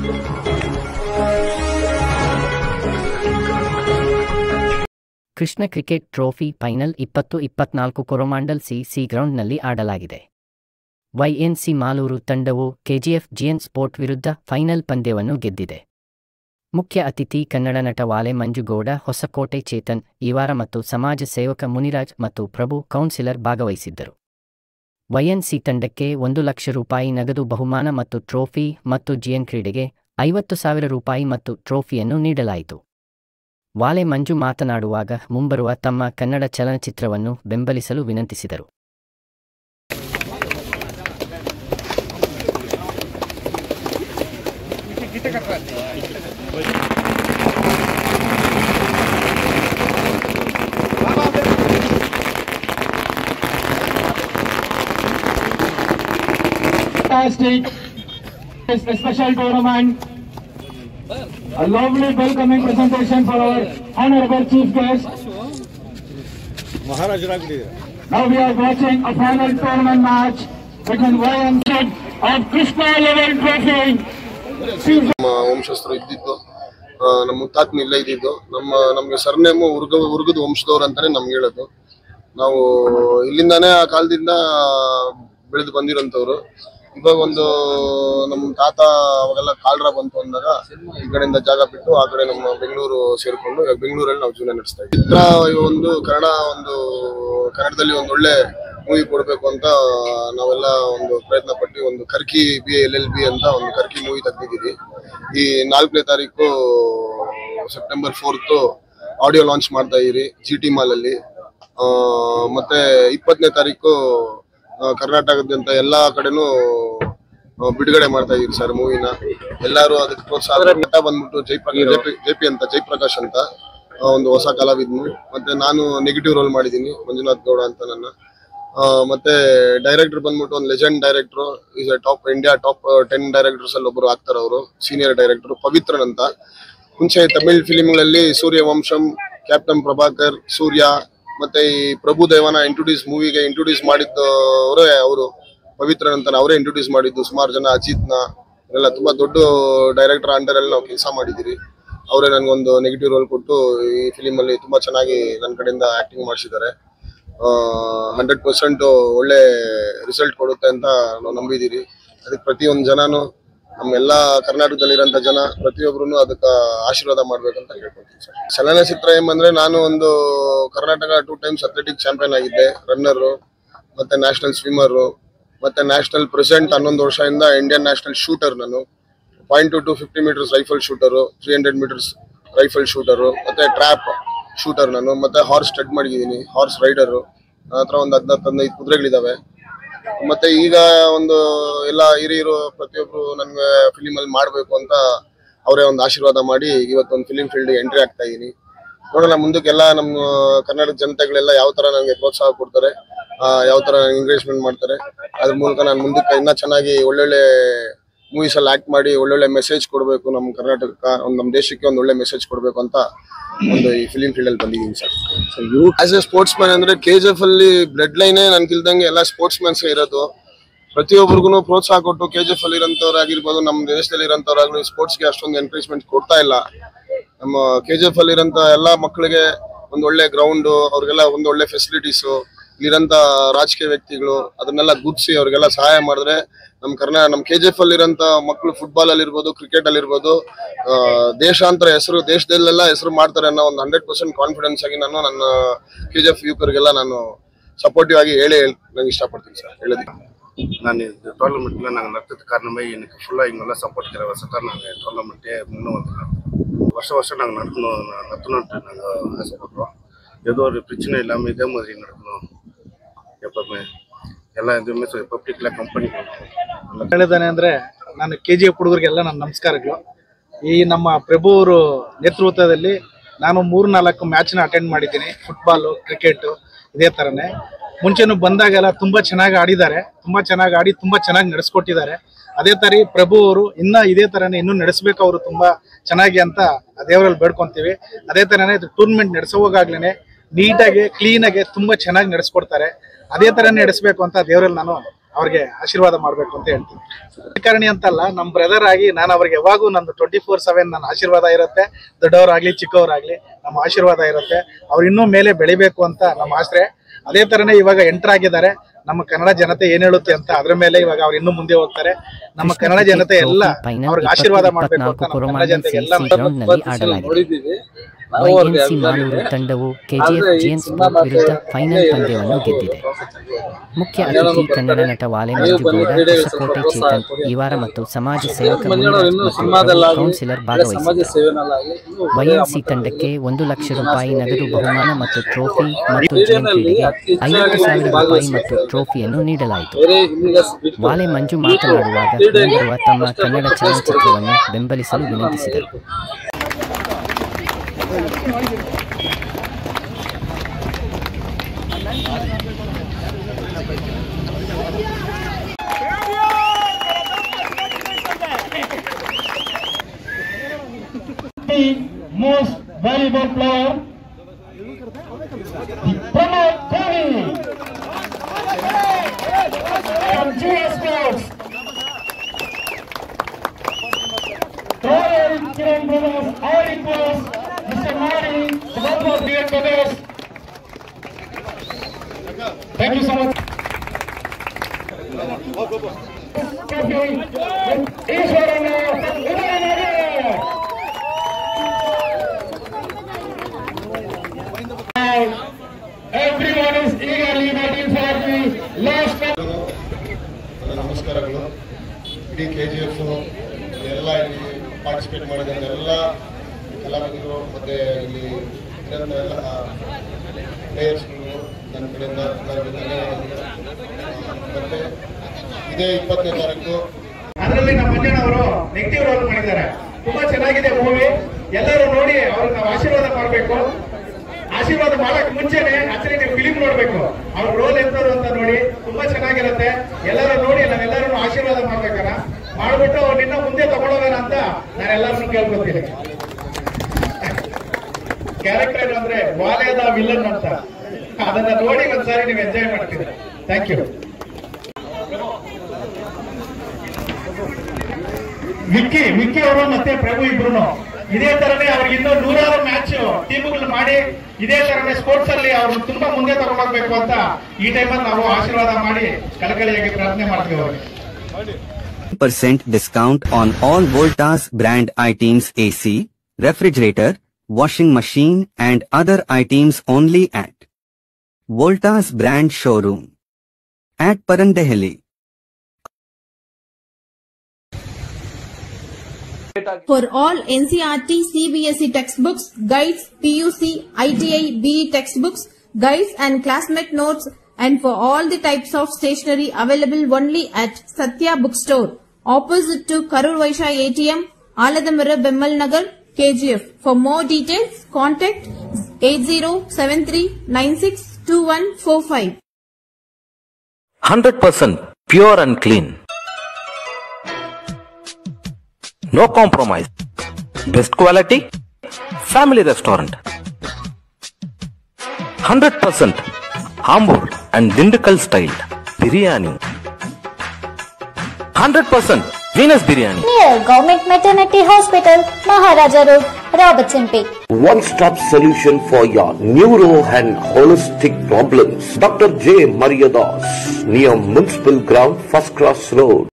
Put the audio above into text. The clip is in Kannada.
ಕೃಷ್ಣ ಕ್ರಿಕೆಟ್ ಟ್ರೋಫಿ ಫೈನಲ್ ಇಪ್ಪತ್ತು ಇಪ್ಪತ್ನಾಲ್ಕು ಕೊರೊಮಾಂಡಲ್ ಸಿ ಸಿ ಗ್ರೌಂಡ್ನಲ್ಲಿ ಆಡಲಾಗಿದೆ ವೈಎನ್ಸಿ ಮಾಲೂರು ತಂಡವು ಕೆಜಿಎಫ್ ಜಿಎನ್ ಸ್ಪೋರ್ಟ್ ವಿರುದ್ಧ ಫೈನಲ್ ಪಂದ್ಯವನ್ನು ಗೆದ್ದಿದೆ ಮುಖ್ಯ ಅತಿಥಿ ಕನ್ನಡ ನಟ ವಾಲೆ ಮಂಜುಗೌಡ ಹೊಸಕೋಟೆ ಚೇತನ್ ಈವಾರ ಮತ್ತು ಸಮಾಜ ಸೇವಕ ಮುನಿರಾಜ್ ಮತ್ತು ಪ್ರಭು ಕೌನ್ಸಿಲರ್ ಭಾಗವಹಿಸಿದ್ದರು ವೈಎನ್ಸಿ ತಂಡಕ್ಕೆ ಒಂದು ಲಕ್ಷ ರೂಪಾಯಿ ನಗದು ಬಹುಮಾನ ಮತ್ತು ಟ್ರೋಫಿ ಮತ್ತು ಜಿಎನ್ ಕ್ರೀಡೆಗೆ ಐವತ್ತು ಸಾವಿರ ರೂಪಾಯಿ ಮತ್ತು ಟ್ರೋಫಿಯನ್ನು ನೀಡಲಾಯಿತು ವಾಲೆ ಮಂಜು ಮಾತನಾಡುವಾಗ ಮುಂಬರುವ ತಮ್ಮ ಕನ್ನಡ ಚಲನಚಿತ್ರವನ್ನು ಬೆಂಬಲಿಸಲು ವಿನಂತಿಸಿದರು fantastic. It's a special tournament. A lovely welcoming presentation for our honorable chief guest. Now we are watching a final tournament match between YMZ of Krishna Level Trophy. ನಮ್ಮ ವಂಶಸ್ಥರು ಇದ್ದಿದ್ದು ಆ, ನಮ್ಮ ಮುತ್ತಾತ್ಮ ಇಲ್ಲೇ ಇದ್ದಿದ್ದು ನಮ್ಮ ನಮ್ಗೆ ಸರ್ನೇಮು ಉರ್ಗ ಉರ್ಗದ ವಂಶದವ್ರು ಅಂತಾನೆ ನಮ್ಗೆ ಹೇಳೋದು ನಾವು ಇಲ್ಲಿಂದಾನೇ ಆ ಕಾಲದಿಂದ ಬೆಳೆದು ಬಂದಿರೋಂಥವ್ರು ಇವಾಗ ಒಂದು ನಮ್ಮ ತಾತ ಅವಾಗೆಲ್ಲ ಕಾಲ್ರ ಬಂತು ಅಂದಾಗ ಈ ಕಡೆಯಿಂದ ಜಾಗ ಬಿಟ್ಟು ಆ ಕಡೆ ನಮ್ಮ ಬೆಂಗಳೂರು ಸೇರ್ಕೊಂಡು ಇವಾಗ ಬೆಂಗಳೂರಲ್ಲಿ ನಾವು ಜೀವನ ನಡೆಸ್ತಾ ಇದ್ದೀವಿ ಚಿತ್ರ ಒಂದು ಕನ್ನಡ ಒಂದು ಕನ್ನಡದಲ್ಲಿ ಒಂದು ಒಳ್ಳೆ ಮೂವಿ ಕೊಡಬೇಕು ಅಂತ ನಾವೆಲ್ಲ ಒಂದು ಪ್ರಯತ್ನ ಪಟ್ಟು ಒಂದು ಕರ್ಕಿ ಬಿ ಎಲ್ ಎಲ್ ಬಿ ಅಂತ ಒಂದು ಕರ್ಕಿ ಮೂವಿ ತೆಗ್ದಿದ್ದೀವಿ ಈ ನಾಲ್ಕನೇ ತಾರೀಕು ಸೆಪ್ಟೆಂಬರ್ ಫೋರ್ತ್ ಆಡಿಯೋ ಲಾಂಚ್ ಮಾಡ್ತಾ ಇದೀರಿ ಜಿ ಟಿ ಮಾಲ್ ಅಲ್ಲಿ ಆ, ಮತ್ತೆ ಇಪ್ಪತ್ತನೇ ತಾರೀಕು ಆ, ಕರ್ನಾಟಕದಾದ್ಯಂತ ಎಲ್ಲಾ ಕಡೆನೂ ಆ, ಬಿಡುಗಡೆ ಮಾಡ್ತಾ ಇದೀರಿ ಸರ್ ಮೂವಿನ ಎಲ್ಲರೂ ಅದಕ್ಕೆ ಪ್ರೋತ್ಸಾಹ ನಟ ಬಂದ್ಬಿಟ್ಟು ಜೈಪ್ರಕಾಶ್ ಜೆ ಪಿ ಅಂತ ಜೈಪ್ರಕಾಶ್ ಅಂತ ಆ, ಒಂದು ಹೊಸ ಕಲಾವಿದ್ನು ಮತ್ತೆ ನಾನು ನೆಗೆಟಿವ್ ರೋಲ್ ಮಾಡಿದ್ದೀನಿ ಮಂಜುನಾಥ್ ಗೌಡ ಅಂತ ನನ್ನ ಆ, ಮತ್ತೆ ಡೈರೆಕ್ಟರ್ ಬಂದ್ಬಿಟ್ಟು ಒಂದು legend director is top India top ten directors ಅಲ್ಲಿ ಒಬ್ಬರು ಆಗ್ತಾರೆ ಅವರು ಸೀನಿಯರ್ ಡೈರೆಕ್ಟರ್ ಪವಿತ್ರನ್ ಅಂತ ಮುಂಚೆ ತಮಿಳ್ ಫಿಲಿಮ್ಗಳಲ್ಲಿ ಸೂರ್ಯ ವಂಶಂ ಕ್ಯಾಪ್ಟನ್ ಪ್ರಭಾಕರ್ ಸೂರ್ಯ ಮತ್ತೆ ಈ ಪ್ರಭು ದೇವನ ಇಂಟ್ರೊಡ್ಯೂಸ್ ಮೂವಿಗೆ ಇಂಟ್ರೊಡ್ಯೂಸ್ ಮಾಡಿದ್ದವರೇ ಅವರು ಪವಿತ್ರನ್ ಅಂತ ಅವರೇ ಇಂಟ್ರೊಡ್ಯೂಸ್ ಮಾಡಿದ್ದು ಸುಮಾರು ಜನ ಅಜಿತ್ನ ಎಲ್ಲ ತುಂಬಾ ದೊಡ್ಡ ಡೈರೆಕ್ಟರ್ ಅಂಡರ್ ಅಲ್ಲಿ ನಾವು ಕೆಲಸ ಮಾಡಿದಿರಿ ಅವರೇ ನನಗೊಂದು ನೆಗೆಟಿವ್ ರೋಲ್ ಕೊಟ್ಟು ಈ ಫಿಲಿಮ್ ಅಲ್ಲಿ ತುಂಬಾ ಚೆನ್ನಾಗಿ ನನ್ನ ಕಡೆಯಿಂದ ಆಕ್ಟಿಂಗ್ ಮಾಡಿಸಿದ್ದಾರೆ ಹಂಡ್ರೆಡ್ ಪರ್ಸೆಂಟ್ ಒಳ್ಳೆ ರಿಸಲ್ಟ್ ಕೊಡುತ್ತೆ ಅಂತ ನಾವು ನಂಬಿದ್ದೀರಿ ಅದಕ್ಕೆ ಪ್ರತಿಯೊಂದು ಜನನು ನಮ್ಮೆಲ್ಲ ಕರ್ನಾಟಕದಲ್ಲಿರೋಂಥ ಜನ ಪ್ರತಿಯೊಬ್ರು ಅದಕ್ಕೆ ಆಶೀರ್ವಾದ ಮಾಡ್ಬೇಕಂತ ಕೇಳ್ಕೊತೀನಿ ಸರ್ ಚಲನಚಿತ್ರ ಏಮಂದ್ರೆ ನಾನು ಒಂದು Karnataka two times athletic champion ಆಗಿದ್ದೆ ರನ್ನರು ಮತ್ತೆ ನ್ಯಾಷನಲ್ ಸ್ವಿಮ್ಮರು ಮತ್ತೆ ನ್ಯಾಷನಲ್ ಪ್ರೆಸೆಂಟ್ ಹನ್ನೊಂದು ವರ್ಷದಿಂದ ಇಂಡಿಯನ್ ನ್ಯಾಷನಲ್ ಶೂಟರ್ ನಾನು point two two fifty meters rifle shooter three hundred meters rifle shooter ಮತ್ತೆ ಟ್ರ್ಯಾಪ್ ಶೂಟರ್ ನಾನು ಮತ್ತೆ ಹಾರ್ಸ್ ಸ್ಟಡ್ ಮಾಡಿದ್ದೀನಿ ಹಾರ್ಸ್ ರೈಡರು ನನ್ನ ಹತ್ರ ಒಂದು ಹದಿನಾಲ್ಕು ಹದಿನೈದು ಕುದುರೆಗಳಿದಾವೆ ಮತ್ತೆ ಈಗ ಒಂದು ಎಲ್ಲ ಹಿರಿಯರು ಪ್ರತಿಯೊಬ್ರು ನನ್ಗೆ ಫಿಲಿಮ್ ಅಲ್ಲಿ ಮಾಡ್ಬೇಕು ಅಂತ ಅವರೇ ಒಂದು ಆಶೀರ್ವಾದ ಮಾಡಿ ಇವತ್ತೊಂದು ಫಿಲಿಂ ಫೀಲ್ಡ್ ಎಂಟ್ರಿ ಆಗ್ತಾ ಇದೀನಿ ನೋಡೋಣ ಮುಂದಕ್ಕೆಲ್ಲ ನಮ್ಮ ಕರ್ನಾಟಕ ಜನತೆಗಳೆಲ್ಲ ಯಾವ ತರ ನನಗೆ ಪ್ರೋತ್ಸಾಹ ಕೊಡ್ತಾರೆ ಆ, ಯಾವ ತರ ಎಂಕರೇಜ್ಮೆಂಟ್ ಮಾಡ್ತಾರೆ ಅದ್ರ ಮೂಲಕ ನಾನು ಮುಂದಕ್ಕೆ ಇನ್ನ ಚೆನ್ನಾಗಿ ಒಳ್ಳೊಳ್ಳೆ ಮೂವೀಸ್ ಅಲ್ಲಿ ಆಕ್ಟ್ ಮಾಡಿ ಒಳ್ಳೊಳ್ಳೆ ಮೆಸೇಜ್ ಕೊಡಬೇಕು ನಮ್ಮ ಕರ್ನಾಟಕ ಒಂದು ನಮ್ಮ ದೇಶಕ್ಕೆ ಒಂದು ಒಳ್ಳೆ ಮೆಸೇಜ್ ಕೊಡಬೇಕು ಅಂತ ಒಂದು ಈ ಫಿಲಿಂ ಫೀಲ್ಡ್ ಅಲ್ಲಿ ಬಂದಿದ್ದೀನಿ sir as a sportsman ಅಂದ್ರೆ ಕೆ ಜಿ ಎಫ್ ಅಲ್ಲಿ ಬ್ಲಡ್ ಲೈನೇ ನನ್ಗಿಲ್ದಂಗೆ ಎಲ್ಲ ಸ್ಪೋರ್ಟ್ಸ್ ಮ್ಯಾನ್ಸ್ ಇರೋದು ಪ್ರತಿಯೊಬ್ಬರಿಗೂ ಪ್ರೋತ್ಸಾಹ ಕೊಟ್ಟು ಕೆ ಜಿ ಎಫ್ ಅಲ್ಲಿ ಇರೋಂಥವ್ರಾಗಿರ್ಬೋದು ನಮ್ಮ ದೇಶದಲ್ಲಿ ಇರೋಂಥವ್ರಾಗ್ಲಿ ಸ್ಪೋರ್ಟ್ಸ್ಗೆ ಅಷ್ಟೊಂದು ಎನ್ಕರೇಜ್ಮೆಂಟ್ ಕೊಡ್ತಾ ಇಲ್ಲ ನಮ್ಮ ಕೆ ಜಿ ಎಫ್ ಅಲ್ಲಿ ಇರೋಂಥ ಎಲ್ಲಾ ಮಕ್ಕಳಿಗೆ ಒಂದು ಒಳ್ಳೆ ಗ್ರೌಂಡ್ ಅವ್ರಿಗೆಲ್ಲ ಒಂದು ಒಳ್ಳೆ ಫೆಸಿಲಿಟೀಸು ಇಲ್ಲಿರೋಂಥ ರಾಜಕೀಯ ವ್ಯಕ್ತಿಗಳು ಅದನ್ನೆಲ್ಲ ಗುರ್ಸಿ ಅವ್ರಿಗೆಲ್ಲ ಸಹಾಯ ಮಾಡಿದ್ರೆ ನಮ್ಮ ಕರ್ನಾ ನಮ್ಮ ಕೆ ಜಿ ಎಫ್ ಅಲ್ಲಿರೋಂಥ ಮಕ್ಕಳು ಫುಟ್ಬಾಲ್ ಅಲ್ಲಿ ಇರ್ಬೋದು ಕ್ರಿಕೆಟ್ ಅಲ್ಲಿ ಇರ್ಬೋದು ಆ, ದೇಶಾಂತರ ಹೆಸರು ದೇಶದಲ್ಲೆಲ್ಲ ಹೆಸರು ಮಾಡ್ತಾರೆ ಅನ್ನೋ ಒಂದು ಹಂಡ್ರೆಡ್ ಪರ್ಸೆಂಟ್ ಕಾನ್ಫಿಡೆನ್ಸ್ ಆಗಿ ನಾನು ನನ್ನ ಕೆ ಜಿ ಎಫ್ ಯುವಕರಿಗೆಲ್ಲ ನಾನು ಸಪೋರ್ಟಿವ್ ಆಗಿ ಹೇಳಿ ನಂಗೆ ಇಷ್ಟಪಡ್ತೀನಿ ಸರ್ ಹೇಳೋದಕ್ಕೆ நான் இந்த டோர்னமெண்ட்டில் நாங்கள் நடத்துறதுக்கு காரணமே எனக்கு ஃபுல்லாக இவங்கெல்லாம் சப்போர்ட் தர வசத்தான் நாங்கள் டோர்னமெண்ட்டே முன்னே வந்து நடத்துறோம் வருஷம் வருஷம் நாங்கள் நடத்தணும் ந- நடத்தணுன்ட்டு நாங்கள் ஆசைப்படுறோம் ஏதோ ஒரு பிரச்சனை இல்லாமல் இதே மாதிரி நடக்கணும் எப்பவுமே எல்லா இதுவுமே பப்ளிக்கில் கம்பெனி ಹೇಳಿದ್ದಾನೆ ಅಂದ್ರೆ ನಾನು ಕೆ ಜಿ ಎಫ್ ಹುಡುಗರಿಗೆಲ್ಲ ನನ್ನ ನಮಸ್ಕಾರಗಳು ಈ ನಮ್ಮ ಪ್ರಭು ಅವರು ನೇತೃತ್ವದಲ್ಲಿ ನಾನು ಮೂರು ನಾಲ್ಕು ಮ್ಯಾಚ್ನ ಅಟೆಂಡ್ ಮಾಡಿದ್ದೀನಿ ಫುಟ್ಬಾಲು ಕ್ರಿಕೆಟು ಇದೇ ಥರನೇ ಮುಂಚೆನೂ ಬಂದಾಗೆಲ್ಲ ತುಂಬ ಚೆನ್ನಾಗಿ ಆಡಿದ್ದಾರೆ ತುಂಬ ಚೆನ್ನಾಗಿ ಆಡಿ ತುಂಬ ಚೆನ್ನಾಗಿ ನಡೆಸ್ಕೊಟ್ಟಿದ್ದಾರೆ ಅದೇ ಥರ ಪ್ರಭು ಅವರು ಇನ್ನ ಇದೇ ಥರನೇ ಇನ್ನೂ ನಡೆಸ್ಬೇಕು ಅವರು ತುಂಬ ಚೆನ್ನಾಗಿ ಅಂತ ಆ ದೇವರಲ್ಲಿ ಬೇಡ್ಕೊಂತೀವಿ ಅದೇ ಥರನೇ ಇದು ಟೂರ್ನಮೆಂಟ್ ನಡೆಸೋವಾಗ್ಲೇ ನೀಟಾಗಿ ಕ್ಲೀನಾಗಿ ತುಂಬ ಚೆನ್ನಾಗಿ ನಡೆಸ್ಕೊಡ್ತಾರೆ ಅದೇ ಥರನೇ ನಡೆಸ್ಬೇಕು ಅಂತ ದೇವರಲ್ಲಿ ನಾನು ಅವ್ರಿಗೆ ಆಶೀರ್ವಾದ ಮಾಡ್ಬೇಕು ಅಂತ ಹೇಳ್ತೀನಿ ರಾಜಕಾರಣಿ ಅಂತಲ್ಲ ನಮ್ಮ ಬ್ರದರ್ ಆಗಿ ನಾನು ಅವ್ರಿಗೆ ಯಾವಾಗೂ ನಂದು ಟ್ವೆಂಟಿ ಫೋರ್ ಸೆವೆನ್ ನನ್ನ ಆಶೀರ್ವಾದ ಇರುತ್ತೆ ದೊಡ್ಡವರಾಗ್ಲಿ ಚಿಕ್ಕವರಾಗ್ಲಿ ನಮ್ಮ ಆಶೀರ್ವಾದ ಇರುತ್ತೆ ಅವ್ರು ಇನ್ನೂ ಮೇಲೆ ಬೆಳಿಬೇಕು ಅಂತ ನಮ್ಮ ಆಸೆ ಅದೇ ತರನೇ ಇವಾಗ ಎಂಟರ್ ಆಗಿದ್ದಾರೆ ನಮ್ಮ ಕನ್ನಡ ಜನತೆ ಏನ್ ಹೇಳುತ್ತೆ ಅಂತ ಅದ್ರ ಮೇಲೆ ಇವಾಗ ಅವ್ರು ಇನ್ನೂ ಮುಂದೆ ಹೋಗ್ತಾರೆ ನಮ್ಮ ಕನ್ನಡ ಜನತೆ ಎಲ್ಲ ಫೈನಲ್ ಅವ್ರಿಗೆ ಆಶೀರ್ವಾದ ಮಾಡ್ಬೇಕು ಅಂತ ಇಪ್ಪತ್ನಾಲ್ಕು ನಮ್ಮ ಕನ್ನಡ ಜನತೆಗೆ ಎಲ್ಲ ಗ್ರೌಂಡ್ನಲ್ಲಿ ಆಡಲಾಗಿದೆ ನೋಡಿದ್ದೀವಿ ನಾವು ಅವ್ರಿಗೆ ವೈಎನ್ಸಿ ಮಾಲೂರು ತಂಡವು ಕೆಜಿಎಫ್ ಜಿಎನ್ ಸ್ಪೋರ್ಟ್ ವಿರುದ್ಧ ಫೈನಲ್ ಪಂದ್ಯವನ್ನು ಗೆದ್ದಿದೆ ಮುಖ್ಯ ಅತಿಥಿ ಕನ್ನಡ ನಟ ವಾಲೆ ಮಂಜುಗೌಡ ಹೊಸಕೋಟೆ ಚೇತನ್ ಈವಾರ ಮತ್ತು ಸಮಾಜ ಸೇವಕ ಮಂಜುನವರು ಇನ್ನೂ ಸಿನಿಮಾದಲ್ಲಾಗಲಿ ಕೌನ್ಸಿಲರ್ ಸಮಾಜ ಭಾಗವಹಿಸಿದ್ದರು ಸೇವೆನಲ್ಲಾಗಲಿ ಇನ್ನೂ ವೈಎನ್ಸಿ ತಂಡಕ್ಕೆ ಒಂದು ಲಕ್ಷ ರೂಪಾಯಿ ನಗದು ಬಹುಮಾನ ಮತ್ತು ಟ್ರೋಫಿ ಮತ್ತು ಜಿಎನ್ ಕ್ರೀಡೆಗೆ ಐವತ್ತು ಸಾವಿರ ರೂಪಾಯಿ ಮತ್ತು ಟ್ರೋಫಿಯನ್ನು ನೀಡಲಾಯಿತು ಬೇರೆ ಹಿಂದಿಗ ಬಿಟ್ಟು ವಾಲೆ ಮಂಜು ಮಾತನಾಡುವಾಗ ಮುಂಬರುವ ತಮ್ಮ ಕನ್ನಡ ಚಲನಚಿತ್ರವನ್ನು ಬೆಂಬಲಿಸಲು ವಿನಂತಿಸಿದರು the most valuable player, Pramod Kohli from GS Sports. Royal Kiran Brothers, our request, Mr. Mari, the Bangla Kiran Brothers. Thank you so much. ಈಶ್ವರನ ಉದಯನಗರ Everyone is eagerly waiting for the last ನನ್ನ ನಮಸ್ಕಾರಗಳು ಇಡೀ ಕೆ ಜಿ ಎಫ್ ಎಲ್ಲ ಇಲ್ಲಿ ಪಾರ್ಟಿಸಿಪೇಟ್ ಮಾಡಿದಂಥ ಎಲ್ಲ ಕಲಾವಿದರು ಮತ್ತು ಇಲ್ಲಿ ಇರೋಂಥ ಎಲ್ಲ ಪ್ಲೇಯರ್ಸ್ಗಳು ನನ್ನ ಕಡೆಯಿಂದ ಎಲ್ಲರಿಗೂ ಧನ್ಯವಾದಗಳು ಮತ್ತು ಇದೇ ಇಪ್ಪತ್ತನೇ ತಾರೀಕು ಅದರಲ್ಲಿ ನಮ್ಮ ಮಂಜಣ್ಣ ಅವರು ನೆಗೆಟಿವ್ ರೋಲ್ ಮಾಡಿದ್ದಾರೆ ತುಂಬಾ ಚೆನ್ನಾಗಿದೆ ಮೂವಿ ಎಲ್ಲರೂ ನೋಡಿ ಅವ್ರಿಗೆ ನಾವು ಆಶೀರ್ವಾದ ಮಾಡಬೇಕು ಆಶೀರ್ವಾದ ಮಾಡಕ್ ಮುಂಚೆನೆ ಆಕ್ಚುಲಿ ನೀವು ಫಿಲಿಂ ನೋಡ್ಬೇಕು ಅವ್ರ ರೋಲ್ ಎಂತದ್ದು ಅಂತ ನೋಡಿ ತುಂಬಾ ಚೆನ್ನಾಗಿರುತ್ತೆ ಎಲ್ಲರೂ ನೋಡಿ ನಾವೆಲ್ಲರೂ ಆಶೀರ್ವಾದ ಮಾಡ್ಬೇಕಲ್ಲ ಮಾಡ್ಬಿಟ್ಟು ನಿನ್ನ ಮುಂದೆ ತಗೊಳ್ಳೋಣ ಅಂತ ನಾನು ಎಲ್ಲರನ್ನೂ ಕೇಳ್ಕೊತೀನಿ ಕ್ಯಾರೆಕ್ಟರ್ ಅಂದ್ರೆ ವಾಲೆದ ವಿಲನ್ ಅಂತ ಅದನ್ನ ನೋಡಿ ಒಂದ್ಸಾರಿ ನೀವು ಎಂಜಾಯ್ ಮಾಡ್ತೀರಿ ಥ್ಯಾಂಕ್ ಯು ವಿಕ್ಕಿ ವಿಕ್ಕಿ ಅವರು ಮತ್ತೆ ಪ್ರಭು ಇಬ್ರು ಇದೇ ತರನೇ ಅವ್ರಿಗೆ ಇನ್ನೂ ನೂರಾರು ಮ್ಯಾಚ್ ಟೀಮ್ಗಳು ಮಾಡಿ ಇದೇ ತರನೇ ಸ್ಪೋರ್ಟ್ಸ್ ಅಲ್ಲಿ ಅವ್ರು ತುಂಬಾ ಮುಂದೆ ತಗೊಂಡೋಗ್ಬೇಕು ಅಂತ ಈ ಟೈಮಲ್ಲಿ ನಾವು ಆಶೀರ್ವಾದ ಮಾಡಿ ಕಳಕಳಿಯಾಗಿ ಪ್ರಾರ್ಥನೆ ಮಾಡ್ತೀವಿ ಅವ್ರಿಗೆ percent discount on all Voltas brand items AC, refrigerator, washing machine and other items only at Voltas brand showroom at Parandehali. For all NCRT CBSE textbooks, guides, PUC, ITI, BE textbooks, guides and classmate notes and for all the types of stationery available only at Satya Bookstore, opposite to Karur Vaishya ATM, Aladamara Bemmal Nagar, KGF. For more details, contact 8073962145. 100% pure and clean. No compromise. Best quality. Family restaurant. 100% Hamburg and Dindukal style. Biryani. 100% Venus Biryani. near Government Maternity Hospital, Maharaja Road, Robertson Peak. one-stop solution for your neuro and holistic problems. Dr. J. Mariadas, near Municipal Ground, First Cross Road.